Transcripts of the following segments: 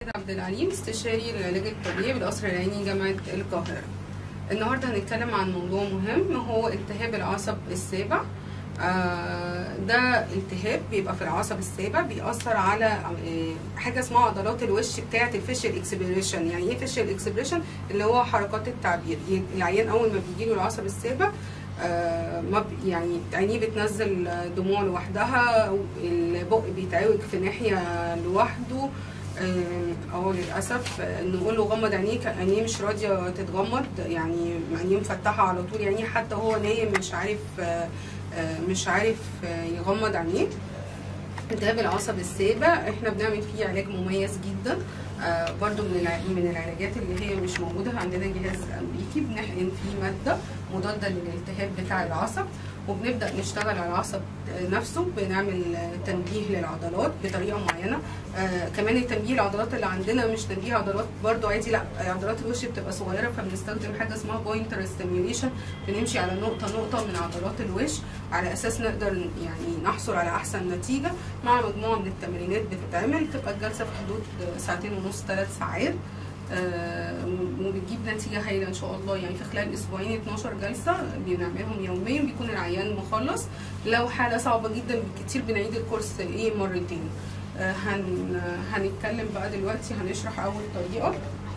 عبد العليم استشاري العلاج الطبيعي بالقصر العيني جامعة القاهرة النهاردة هنتكلم عن موضوع مهم هو التهاب العصب السابع آه، ده التهاب بيبقى في العصب السابع بيأثر على آه، حاجة اسمها عضلات الوش بتاعة الفيشل اكسبريشن يعني ايه فيشل اكسبريشن اللي هو حركات التعبير العيان اول ما بيجيله العصب السابع آه، ما ب- يعني عينيه بتنزل دموع لوحدها البق بيتعوج في ناحية لوحده آه، اه للاسف آه، نقول له غمض عينيك عينيه مش راضيه تتغمض يعني عينيه مفتحه على طول يعني حتى هو نايم مش عارف آه، آه، مش عارف آه، يغمض عينيه التهاب العصب السابع احنا بنعمل فيه علاج مميز جدا آه برضو من الع- من العلاجات اللي هي مش موجوده عندنا جهاز امريكي بنحقن فيه ماده مضاده للالتهاب بتاع العصب وبنبدا نشتغل على العصب نفسه بنعمل آه، تنبيه للعضلات بطريقه معينه آه كمان التنبيه العضلات اللي عندنا مش تنبيه عضلات برضو عادي لا عضلات الوش بتبقى صغيره فبنستخدم حاجه اسمها بوينتر ستيميوليشن بنمشي على نقطه نقطه من عضلات الوش على اساس نقدر يعني نحصل على احسن نتيجه مع مجموعه من التمرينات بتتعمل تبقى الجلسه في حدود ساعتين ونص ثلاث ساعات آه، وبتجيب نتيجه هايله ان شاء الله يعني في خلال اسبوعين 12 جلسه بنعملهم يوميا بيكون العيان مخلص لو حاله صعبه جدا بالكتير بنعيد الكورس ايه مرتين آه، هن هنتكلم بقى دلوقتي هنشرح اول طريقه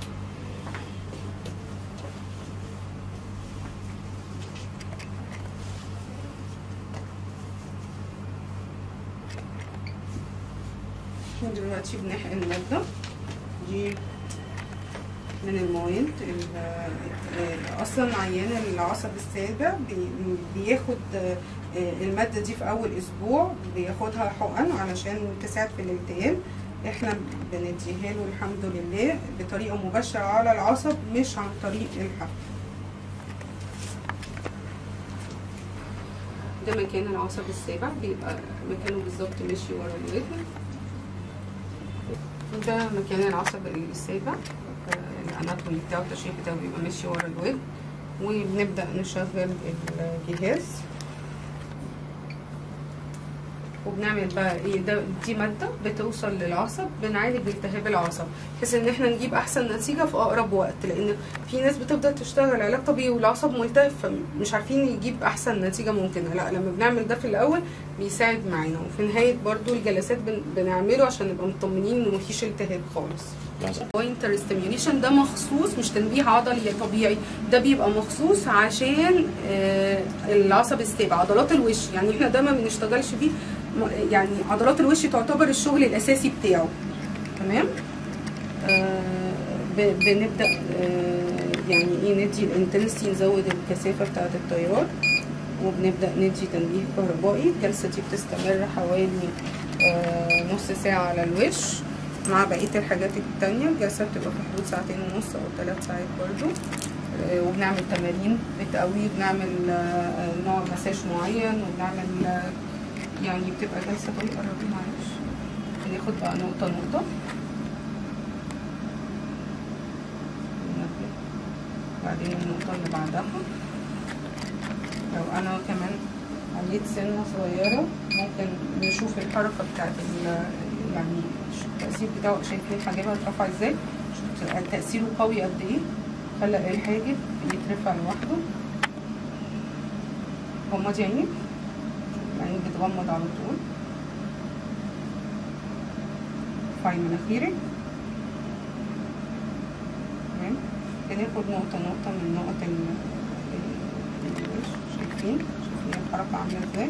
احنا دلوقتي بنحقن مادة دي من المواد ال- آه، اصلا عيان العصب السابع بي- بياخد آه، المادة دي في اول اسبوع بياخدها حقن علشان تساعد في الالتئام احنا بنديها له الحمد لله بطريقة مباشرة على العصب مش عن طريق الحقن ده مكان العصب السابع بيبقى مكانه بالظبط ماشي ورا الودن ده مكان العصب السابع آه، الاناتومي بتاعه التشريح بتاعه بيبقى ماشي ورا الودن وبنبدأ نشغل الجهاز وبنعمل بقى ايه ده دي ماده بتوصل للعصب بنعالج التهاب العصب بحيث ان احنا نجيب احسن نتيجه في اقرب وقت لان في ناس بتفضل تشتغل علاج طبيعي والعصب ملتهب فمش عارفين يجيب احسن نتيجه ممكنه لا لما بنعمل ده في الاول بيساعد معانا وفي نهايه برضو الجلسات بن- بنعمله عشان نبقى مطمنين ان مفيش التهاب خالص بوينتر ستيميوليشن ده مخصوص مش تنبيه عضلي طبيعي ده بيبقى مخصوص عشان آه، العصب السابع عضلات الوش يعني احنا ده ما بنشتغلش بيه م- يعني عضلات الوش تعتبر الشغل الاساسي بتاعه تمام آه، ب- بنبدا آه، يعني ايه ندي الانتنسيتي نزود الكثافه بتاعه التيار وبنبدا ندي تنبيه كهربائي الجلسه دي بتستمر حوالي آه، نص ساعه على الوش مع بقيه الحاجات التانية الجلسه بتبقى في حدود ساعتين ونص او ثلاث ساعات برضو آه، وبنعمل تمارين بتقوي بنعمل آه، نوع مساج معين وبنعمل آه، يعني بتبقى جلسه طويله قربي معلش بناخد بقى نقطه نقطه بعدين النقطه اللي بعدها لو انا كمان عليت سنه صغيره ممكن نشوف الحركه بتاعت ال- يعني التاثير بتاعه شايفين حاجبها اترفع ازاي شوف تاثيره قوي قد ايه خلى الحاجب يترفع لوحده غمضي عينيك يعني بتغمض على طول ارفعي مناخيرك تمام بناخد نقطة نقطة من نقط ال ال- الوش شايفين شايفين الحركة عاملة ازاي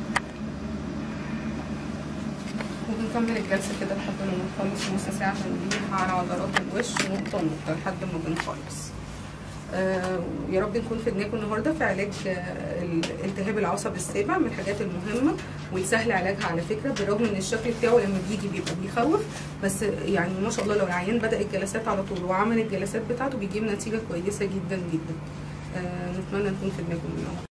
وبنكمل الجلسة كده لحد ما نخلص نص ساعة تنبيه على عضلات الوش نقطة نقطة لحد ما بنخلص آه يا رب نكون فدناكم النهارده في علاج آه التهاب العصب السابع من الحاجات المهمه والسهل علاجها على فكره بالرغم ان الشكل بتاعه لما بيجي بيبقى بيخوف بس يعني ما شاء الله لو العيان بدا الجلسات على طول وعمل الجلسات بتاعته بيجيب نتيجه كويسه جدا جدا آه نتمنى نكون فدناكم النهارده